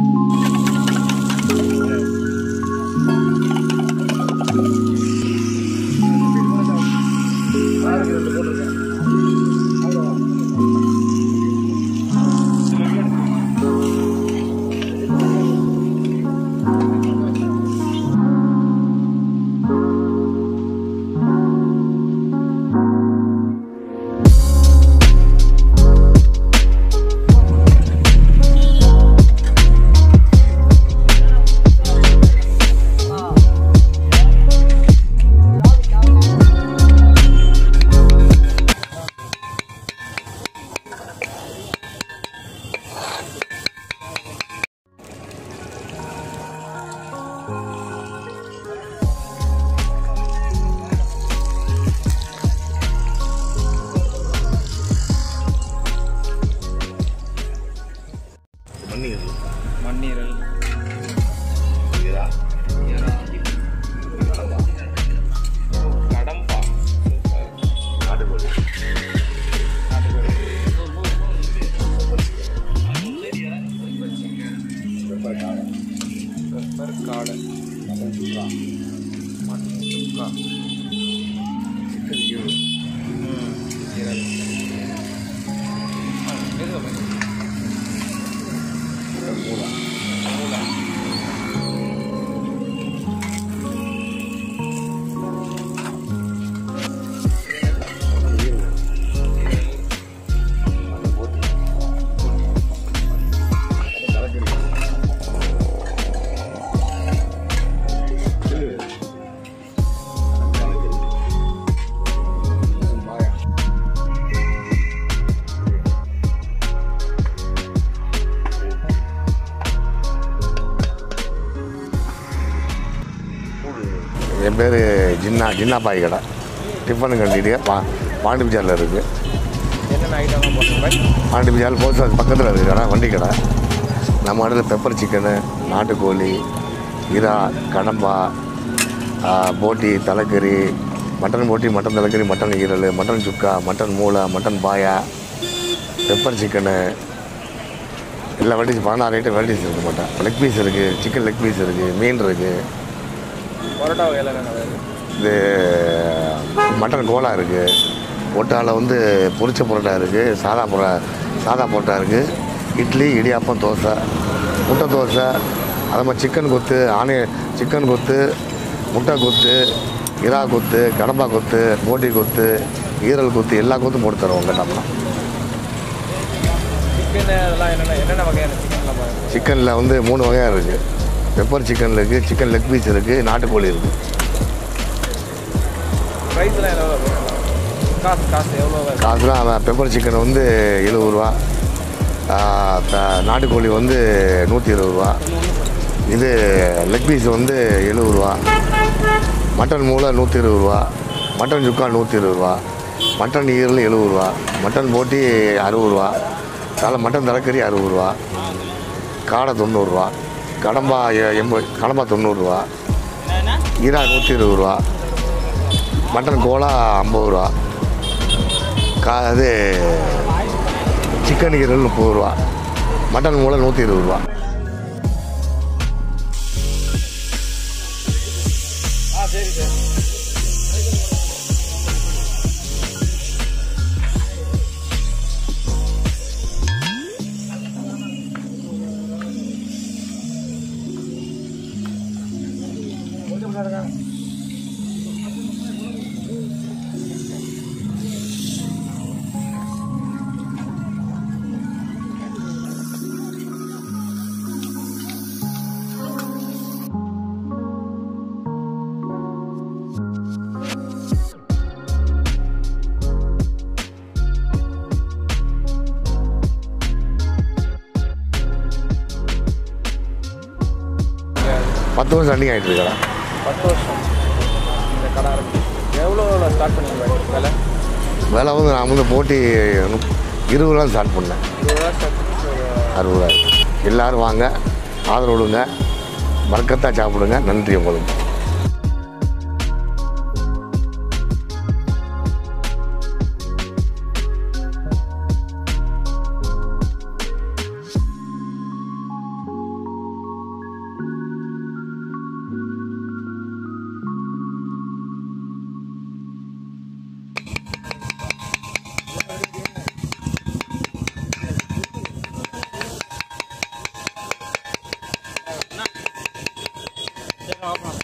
மண்ணீர் மண்ணீரல் இதா கடம்பா சூப்பர் நாட்டுக்கோழி பெப்பர் காடை பெப்பர் காடை mutton chukka mutton chukka chicken ஈரல் ம் ஈரல் ஆ, மெதுவா, மெதுவா. மட்டன் மூளை மூளை. மட்டன் ஈரல் மட்டன் போட்டி மட்டன் தலைக்கறி சில்லு மட்டன் தலைக்கறி மட்டன் பாயா என் பேர் ஜின்னா ஜின்னா பாய் கடை டிஃபனு கண்டிட்டு பா பாண்டி பஜாரில் இருக்குது என்னென்ன ஐட்டம்லாம் போட்டுருப்பேன் பாண்டி பஜார் போஸ்ட் ஆஃபீஸ் பக்கத்தில் இருக்குது கடை வண்டி கடை நம்ம இடத்துல பெப்பர் சிக்கனு நாட்டுக்கோழி இறா கடம்பா ஆ, போட்டி தலைக்கறி மட்டன் போட்டி மட்டன் தலைக்கறி மட்டன் ஈரல் மட்டன் சுக்கா மட்டன் மூளை மட்டன் பாயா பெப்பர் சிக்கனு எல்லா வெரைட்டிஸ் பதினாறு ஐட்டம் வெரைட்டிஸ் இருக்குது மாட்டேன் லெக் பீஸ் இருக்குது சிக்கன் லெக் பீஸ் இருக்குது மீன் இருக்குது பரோட்டா வகையில் என்னென்ன வேறு இது மட்டன் கோலா இருக்குது பொட்டாவில் வந்து பொரிச்ச பரோட்டா இருக்குது சாதா பரோட்டா சாதா பரோட்டா இருக்குது இட்லி இடியாப்பம் தோசை முட்டை தோசை அது மாதிரி சிக்கன் கொத்து ஆனிய சிக்கன் கொத்து முட்டை கொத்து இறா கொத்து கடம்பா கொத்து போட்டி கொத்து ஈரல் கொத்து எல்லா கொத்தும் போட்டு தருவோம் கேட்டோம்னா சிக்கன் அதெல்லாம் என்னென்ன என்னென்ன வகையான சிக்கன்லாம் பாருங்க சிக்கனில் வந்து மூணு வகையாக இருக்குது பெப்பர் சிக்கன் இருக்குது சிக்கன் லெக் பீஸ் இருக்குது நாட்டுக்கோழி இருக்குது ப்ரைஸ்லாம் எவ்வளோ வரும் காசு காசு எவ்வளோ வரும் காசுலாம் அவன் பெப்பர் சிக்கன் வந்து எழுபது ரூபா ஆ, த- நாட்டுக்கோழி வந்து நூற்றி இருபது ரூபா இது லெக் பீஸ் வந்து எழுபது ரூபா மட்டன் மூளை நூற்றி இருபது ரூபா மட்டன் சுக்கா நூற்றி இருபது ரூபா மட்டன் ஈரல் எழுபது ரூபா மட்டன் போட்டி அறுபது ரூபா தலை மட்டன் தலைக்கறி அறுபது ரூபா காடை தொண்ணூறுரூவா கடம்பா எ- எண்பது கடம்பா தொண்ணூறுரூவா ஈரா நூற்றி இருபது ரூபா மட்டன் கோலா ஐம்பது ரூபா கா இது சிக்கன் ஈரல் முப்பது ரூபா மட்டன் மூளை நூற்றி இருபது ரூபா ஆ சரி சார் பத்து வருஷம் ரன்னிங் ஆகிட்டு இருக்கடா பத்து வருஷம் இந்த கடை இருக்கு எவ்வளோ ஸ்டார்ட் பண்ணீங்க வேலை விலை வந்து நான் வந்து போட்டி நுப்- இருபது ரூபா ஸ்டார்ட் பண்ணேன் இருபது ரூபா ஸ்டார்ட் பண்ணி ஒரு அறுபது ரூபாய் எல்லோரும் வாங்க ஆதரவு விடுங்க வர்க்கத்தாக சாப்பிடுங்க நன்றி உங்களுக்கு ஆமாம்